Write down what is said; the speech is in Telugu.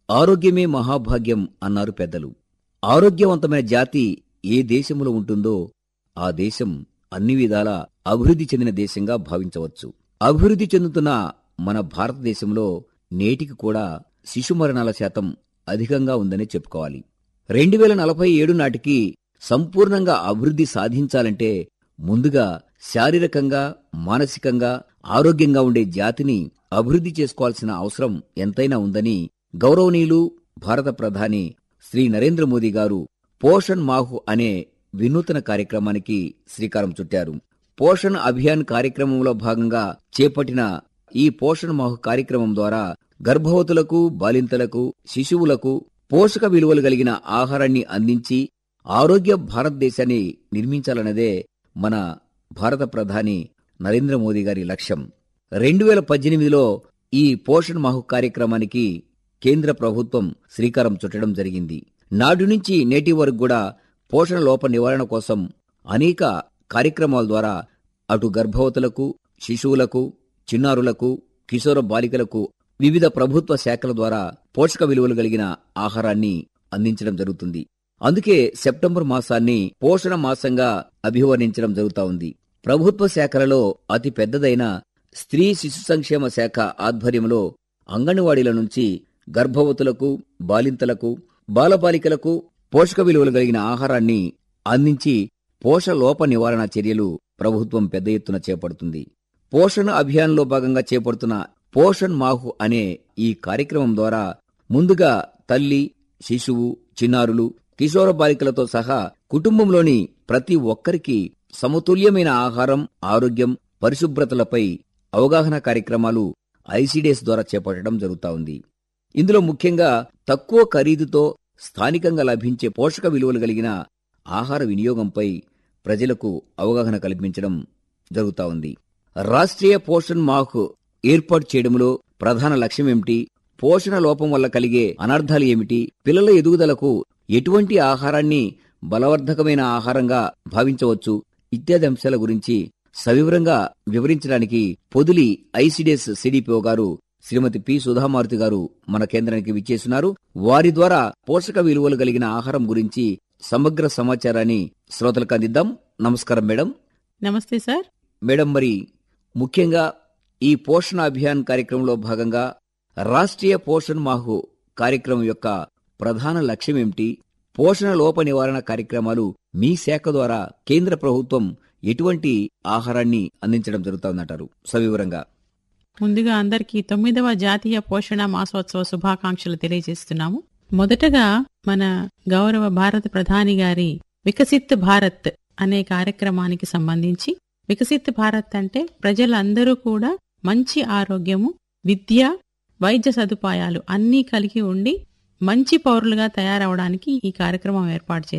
ఆరోగ్యమే మహాభాగ్యం అన్నారు పెద్దలు ఆరోగ్యవంతమైన జాతి ఏ దేశంలో ఉంటుందో ఆ దేశం అన్ని విధాల అభివృద్ధి చెందిన దేశంగా భావించవచ్చు అభివృద్ధి చెందుతున్న మన భారతదేశంలో నేటికి కూడా శిశు మరణాల శాతం అధికంగా ఉందని చెప్పుకోవాలి రెండు వేల నలభై ఏడు నాటికి సంపూర్ణంగా అభివృద్ధి సాధించాలంటే ముందుగా శారీరకంగా మానసికంగా ఆరోగ్యంగా ఉండే జాతిని అభివృద్ధి చేసుకోవాల్సిన అవసరం ఎంతైనా ఉందని గౌరవనీయులు భారత ప్రధాని శ్రీ నరేంద్ర మోదీ గారు పోషణ్ మాహు అనే వినూతన కార్యక్రమానికి శ్రీకారం చుట్టారు పోషణ్ అభియాన్ కార్యక్రమంలో భాగంగా చేపట్టిన ఈ పోషణ్ మాహు కార్యక్రమం ద్వారా గర్భవతులకు బాలింతలకు శిశువులకు పోషక విలువలు కలిగిన ఆహారాన్ని అందించి ఆరోగ్య భారతదేశాన్ని నిర్మించాలన్నదే మన భారత ప్రధాని నరేంద్ర మోదీ గారి లక్ష్యం రెండు వేల పద్దెనిమిదిలో ఈ పోషణ్ మాహు కార్యక్రమానికి కేంద్ర ప్రభుత్వం శ్రీకారం చుట్టడం జరిగింది నాటి నుంచి నేటి వరకు కూడా పోషణ లోప నివారణ కోసం అనేక కార్యక్రమాల ద్వారా అటు గర్భవతులకు శిశువులకు చిన్నారులకు కిశోర బాలికలకు వివిధ ప్రభుత్వ శాఖల ద్వారా పోషక విలువలు కలిగిన ఆహారాన్ని అందించడం జరుగుతుంది అందుకే సెప్టెంబర్ మాసాన్ని పోషణ మాసంగా అభివర్ణించడం జరుగుతా ఉంది ప్రభుత్వ శాఖలలో అతి పెద్దదైన స్త్రీ శిశు సంక్షేమ శాఖ ఆధ్వర్యంలో అంగన్వాడీల నుంచి గర్భవతులకు బాలింతలకు బాలబాలికలకు పోషక విలువలు కలిగిన ఆహారాన్ని అందించి పోషలోప నివారణ చర్యలు ప్రభుత్వం పెద్ద ఎత్తున చేపడుతుంది పోషణ అభియాన్లో భాగంగా చేపడుతున్న పోషణ్ మాహు అనే ఈ కార్యక్రమం ద్వారా ముందుగా తల్లి శిశువు చిన్నారులు కిశోర బాలికలతో సహా కుటుంబంలోని ప్రతి ఒక్కరికి సమతుల్యమైన ఆహారం ఆరోగ్యం పరిశుభ్రతలపై అవగాహన కార్యక్రమాలు ఐసీడీఎస్ ద్వారా చేపట్టడం జరుగుతా ఉంది ఇందులో ముఖ్యంగా తక్కువ ఖరీదుతో స్థానికంగా లభించే పోషక విలువలు కలిగిన ఆహార వినియోగంపై ప్రజలకు అవగాహన కల్పించడం జరుగుతా ఉంది రాష్ట్రీయ పోషణ్ మాహ్ ఏర్పాటు చేయడంలో ప్రధాన లక్ష్యం ఏమిటి పోషణ లోపం వల్ల కలిగే అనర్థాలు ఏమిటి పిల్లల ఎదుగుదలకు ఎటువంటి ఆహారాన్ని బలవర్ధకమైన ఆహారంగా భావించవచ్చు ఇత్యాది అంశాల గురించి సవివరంగా వివరించడానికి పొదిలి ఐసిడిఎస్ సిడిపిఓ గారు శ్రీమతి పి సుధామారుతి గారు మన కేంద్రానికి విచ్చేస్తున్నారు వారి ద్వారా పోషక విలువలు కలిగిన ఆహారం గురించి సమగ్ర సమాచారాన్ని శ్రోతలకు అందిద్దాం నమస్కారం మేడం నమస్తే సార్ మేడం మరి ముఖ్యంగా ఈ పోషణ అభియాన్ కార్యక్రమంలో భాగంగా రాష్ట్రీయ పోషణ్ మాహు కార్యక్రమం యొక్క ప్రధాన లక్ష్యం ఏమిటి పోషణ లోప నివారణ కార్యక్రమాలు మీ శాఖ ద్వారా కేంద్ర ప్రభుత్వం ఎటువంటి ఆహారాన్ని అందించడం జరుగుతుందంటారు సవివరంగా ముందుగా అందరికీ తొమ్మిదవ జాతీయ పోషణ మాసోత్సవ శుభాకాంక్షలు తెలియజేస్తున్నాము మొదటగా మన గౌరవ భారత ప్రధాని గారి వికసిత్ భారత్ అనే కార్యక్రమానికి సంబంధించి వికసిత్ భారత్ అంటే ప్రజలందరూ కూడా మంచి ఆరోగ్యము విద్య వైద్య సదుపాయాలు అన్నీ కలిగి ఉండి మంచి పౌరులుగా తయారవడానికి ఈ కార్యక్రమం ఏర్పాటు చేశారు